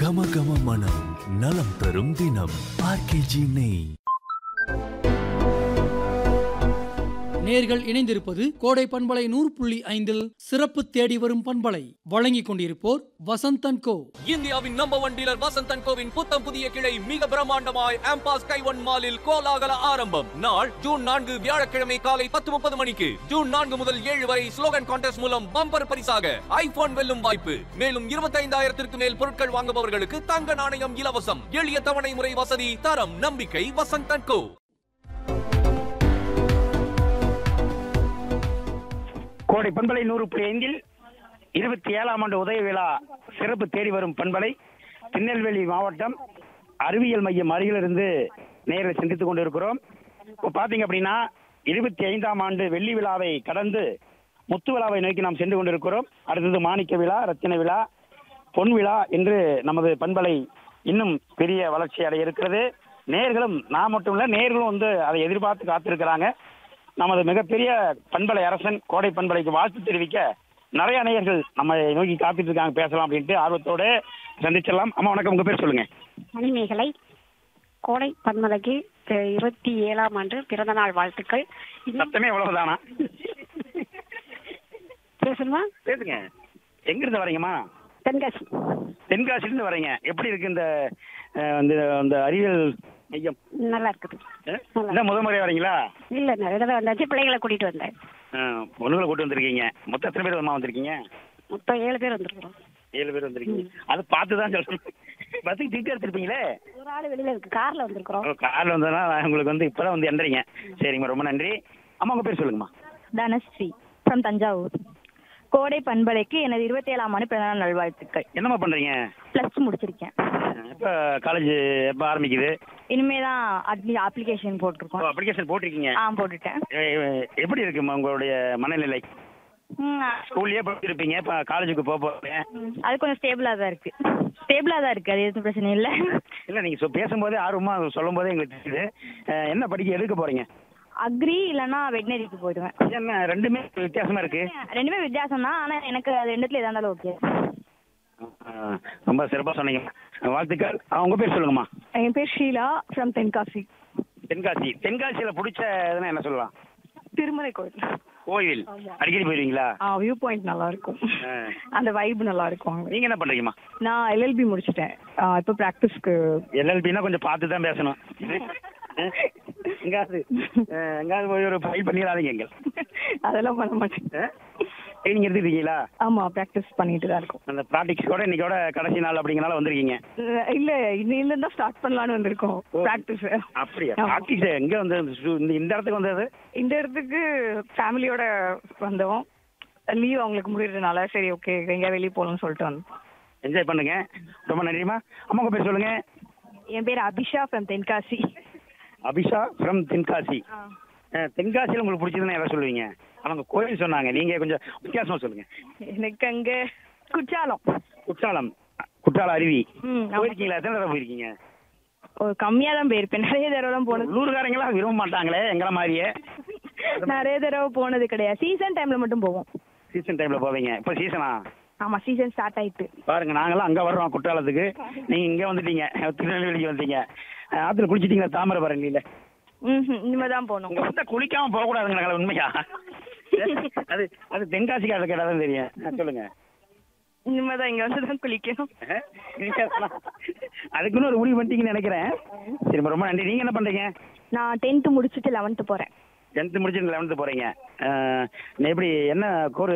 கம கம மனம் நலம் தரும் தினம் ஆர்கேஜி நெய் நேர்கள் இணைந்திருப்பது கோடை பண்பலை நூறு புள்ளி ஐந்தில் சிறப்பு தேடி வரும் பண்பலை வழங்கிக் கொண்டிருப்போர் வசந்தன் கோ இந்தியாவின் நம்பர் ஒன் டீலர் வசந்தன் கோவின் புத்தம் புதிய கிளை மிக பிரம்மாண்டமாய் ஆம்பாஸ் கைவன் மாலில் கோலாகல ஆரம்பம் நாள் ஜூன் நான்கு வியாழக்கிழமை காலை பத்து முப்பது மணிக்கு ஜூன் நான்கு முதல் ஏழு வரை ஸ்லோகன் கான்டெஸ்ட் மூலம் பம்பர் பரிசாக ஐபோன் வெல்லும் வாய்ப்பு மேலும் இருபத்தைந்தாயிரத்திற்கு மேல் பொருட்கள் வாங்குபவர்களுக்கு தங்க நாணயம் இலவசம் எளிய தவணை முறை வசதி தரம் நம்பிக்கை வசந்தன் கோ கோடை பண்பலை நூறு புள்ளி ஐந்தில் இருபத்தி ஏழாம் ஆண்டு உதய விழா சிறப்பு தேடி வரும் பண்பலை திருநெல்வேலி மாவட்டம் அறிவியல் மையம் அருகிலிருந்து நேரில் சிந்தித்துக் கொண்டிருக்கிறோம் இப்போ பார்த்தீங்க அப்படின்னா இருபத்தி ஐந்தாம் ஆண்டு வெள்ளி விழாவை கடந்து முத்து விழாவை நோக்கி நாம் சென்று கொண்டிருக்கிறோம் அடுத்தது மாணிக்க விழா ரத்தின விழா பொன் விழா என்று நமது பண்பலை இன்னும் பெரிய வளர்ச்சி அடைய இருக்கிறது நேர்களும் நான் மட்டும் இல்ல நேர்களும் வந்து அதை எதிர்பார்த்து காத்திருக்கிறாங்க நமது மிகப்பெரிய பண்பலை அரசன் கோடை பண்பலைக்கு வாழ்த்து தெரிவிக்க நிறைய நேயர்கள் நம்ம நோக்கி காத்துட்டு இருக்காங்க பேசலாம் அப்படின்ட்டு ஆர்வத்தோட சந்திச்சிடலாம் அம்மா வணக்கம் உங்க பேர் சொல்லுங்க மணிமேகலை கோடை பன்மலைக்கு அஹ், இருபத்தி ஏழாம் ஆண்டு பிறந்த நாள் வாழ்த்துக்கள் இன்னும் சத்தமே எவ்வளவுதானா பேசணுமா பேசுங்க எங்க இருந்து வரீங்கம்மா தென்காசி தென்காசில இருந்து வரீங்க எப்படி இருக்கு இந்த அஹ், இந்த இந்த அறிவியல் மையம் நல்லா இருக்குது அஹ்? இதான் முதல் முறை வரீங்களா இல்ல நிறைய தடவை வந்தாச்சு பிள்ளைகளை கூட்டிட்டு வந்தேன் பொண்ணுங்களை கூட்டு வந்திருக்கீங்க மொத்தம் எத்தனை பேர் அம்மா வந்திருக்கீங்க மொத்தம் ஏழு பேர் வந்திருக்கிறோம் ஏழு பேர் வந்திருக்கீங்க அது பார்த்து தான் சொல்லணும் பஸ்ஸுக்கு டிக்கெட் எடுத்திருப்பீங்களே ஒரு ஆள் வெளியில இருக்கு கார்ல வந்திருக்கிறோம் காரில் வந்ததுனா உங்களுக்கு வந்து இப்பதான் வந்து எந்திரிங்க சரிங்கம்மா ரொம்ப நன்றி அம்மா உங்க பேர் சொல்லுங்கம்மா தனஸ்ரீ ஃப்ரம் தஞ்சாவூர் கோடை பண்பலைக்கு எனது இருபத்தி ஏழாம் ஆண்டு பிறந்தநாள் நல்வாழ்த்துக்கள் என்னம்மா பண்றீங்க ப்ளஸ் முடிச்சிருக்கேன் எப்போ காலேஜ் எப்போ ஆரம்பிக்குது இனிமே தான் அட்லி அப்ளிகேஷன் போட்டிருக்கோம் அப்ளிகேஷன் போட்டிருக்கீங்க ஆ போட்டுட்டேன் எ- எ- எப்படி இருக்கும்மா உங்களுடைய மனநிலை ம், ஸ்கூல்லயே படிச்சிருப்பீங்க இப்போ காலேஜுக்கு போக போறீங்க ம், அது கொஞ்சம் ஸ்டேபிளாக தான் இருக்கு ஸ்டேபிளாக தான் இருக்கு அது எதுவும் பிரச்சனை இல்லை இல்லை நீங்கள் சொ பேசும்போதே ஆர்வமா சொல்லும் போதே எங்களுக்கு தெரியுது அஹ், என்ன படிக்க எடுக்க போறீங்க அக்ரி இல்லைன்னா வெட்னரிக்கு போயிடுவேன் என்ன ரெண்டுமே வித்தியாசமா இருக்கு ரெண்டுமே வித்தியாசம் தான் ஆனால் எனக்கு அது ரெண்டுத்துல எதா இருந்தாலும் ஓகே அஹ், ரொம்ப சிறப்பாக சொன்னீங்க வாழ்த்துக்கள் அஹ், உங்க பேர் சொல்லுங்கம்மா என் பேர் ஷீலா ஃப்ரம் தென்காசி தென்காசி தென்காசியில பிடிச்ச இதுன்னா என்ன சொல்லலாம் திருமலை கோயில் கோயில் அடிக்கடி போயிருவீங்களா ஆ வியூ பாயிண்ட் நல்லா இருக்கும் ஆ. அந்த வைப் நல்லா இருக்கும் அங்க. நீங்க என்ன பண்றீங்கம்மா நான் எல்எல்பி முடிச்சிட்டேன் ஆ, இப்போ ப்ராக்டிஸ்க்கு எல்எல்பினா கொஞ்சம் பார்த்து தான் பேசணும் அஹ், எங்காவது அஹ், எங்காவது போய் ஒரு ஃபைல் பண்ணிடாதீங்க எங்கள் அதெல்லாம் பண்ண மாட்டேன் ட்ரைனிங் எடுத்துக்கிட்டீங்களா ஆமா ப்ராக்டிஸ் பண்ணிட்டு தான் இருக்கோம் அந்த ப்ராக்டிக்ஸ் கூட இன்னைக்கோட கடைசி நாள் அப்படிங்கனால வந்திருக்கீங்க அஹ் இல்ல இன்னில தான் ஸ்டார்ட் பண்ணலாம்னு வந்திருக்கோம் ப்ராக்டிஸ் அப்படியா ப்ராக்டிஸ் எங்க வந்து இந்த இந்த இடத்துக்கு வந்தது இந்த இடத்துக்கு ஃபேமிலியோட வந்தோம் லீவ் அவங்களுக்கு முடியறதுனால சரி ஓகே எங்கேயா வெளியே போகணும்னு சொல்லிட்டு வந்தோம் என்ஜாய் பண்ணுங்க ரொம்ப நன்றிம்மா அம்மா உங்க பேர் சொல்லுங்க என் பேர் அபிஷா ஃப்ரம் தென்காசி அபிஷா ஃப்ரம் தென்காசி அஹ், தென்காசியில் உங்களுக்கு பிடிச்சதுன்னு எதை சொல்லுவீங்க அவங்க கோயில் சொன்னாங்க நீங்க கொஞ்சம் வித்தியாசமா சொல்லுங்க எனக்கு அங்க குற்றாலம் குற்றாலம் குற்றால அருவி ம், ஆமா. போயிருக்கீங்களா எத்தனை தடவை போயிருக்கீங்க ஒரு கம்மியா தான் போயிருப்பேன் நிறைய தடவை தான் போனது உள்ளூர்காரங்களாம் விரும்ப மாட்டாங்களே எங்கள மாதிரியே நிறைய தடவை போனது கிடையாது சீசன் டைம்ல மட்டும் போவோம் சீசன் டைம்ல போவீங்க இப்போ சீசனா ஆமா சீசன் ஸ்டார்ட் ஆயிட்டு பாருங்க நாங்களாம் அங்க வர்றோம் குற்றாலத்துக்கு நீங்க இங்க வந்துட்டீங்க திருநெல்வேலிக்கு வந்துட்டீங்க அஹ், ஆத்துல குளிச்சிட்டீங்களா தாமிரபரணியில ம் இனிமே தான் போகணும் உங்க வந்து குளிக்காம போக கூடாதுங்க உண்மையா அது அது தென்காசிக்காரர் கேட்டாதான் தெரியும் அஹ், சொல்லுங்க இனிமே தான் இங்க வந்து தான் குளிக்கணும் அஹ், நீங்க சொல்லலாம். அதுக்குன்னு ஒரு முடிவு பண்ணிட்டீங்கன்னு நினைக்கிறேன் சரி ரொம்ப நன்றி நீங்க என்ன பண்றீங்க நான் டென்த்து முடிச்சுட்டு லெவன்த்து போறேன் டென்த்து முடிச்சு லெவன்த்து போறீங்க அஹ், எப்படி என்ன கோர்